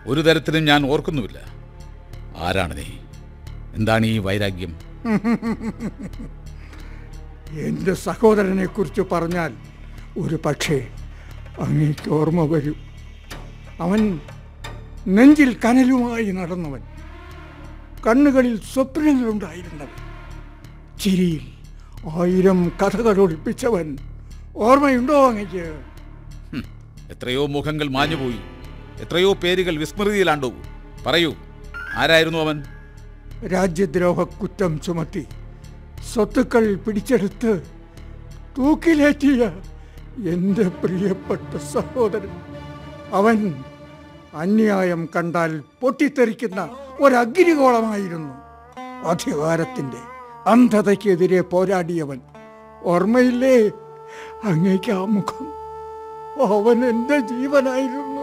ഒരു തരത്തിലും ഞാൻ ഓർക്കുന്നുമില്ല ആരാണ് നീ എന്താണ് ഈ വൈരാഗ്യം എൻ്റെ സഹോദരനെ കുറിച്ച് പറഞ്ഞാൽ ഒരു പക്ഷേ അങ്ങേക്ക് ഓർമ്മ വരും അവൻ നെഞ്ചിൽ കനലുമായി നടന്നവൻ കണ്ണുകളിൽ സ്വപ്നങ്ങളുണ്ടായിരുന്നവൻ ചിരിയിൽ ആയിരം കഥകൾ ഒളിപ്പിച്ചവൻ ഓർമ്മയുണ്ടോ അങ്ങയ്ക്ക് ഹും, എത്രയോ മുഖങ്ങൾ മാഞ്ഞുപോയി എത്രയോ പേരുകൾ വിസ്മൃതിയിലാണ്ടു പറയൂ ആരായിരുന്നു അവൻ രാജ്യദ്രോഹ കുറ്റം ചുമത്തി സ്വത്തുക്കൾ പിടിച്ചെടുത്ത് തൂക്കിലേറ്റിയ എൻ്റെ പ്രിയപ്പെട്ട സഹോദരൻ അവൻ അന്യായം കണ്ടാൽ പൊട്ടിത്തെറിക്കുന്ന ഒരഗ്നികോളമായിരുന്നു അധികാരത്തിൻ്റെ അന്ധതയ്ക്കെതിരെ പോരാടിയവൻ ഓർമ്മയില്ലേ അങ്ങേക്ക് ആ മുഖം അവൻ എൻ്റെ ജീവനായിരുന്നു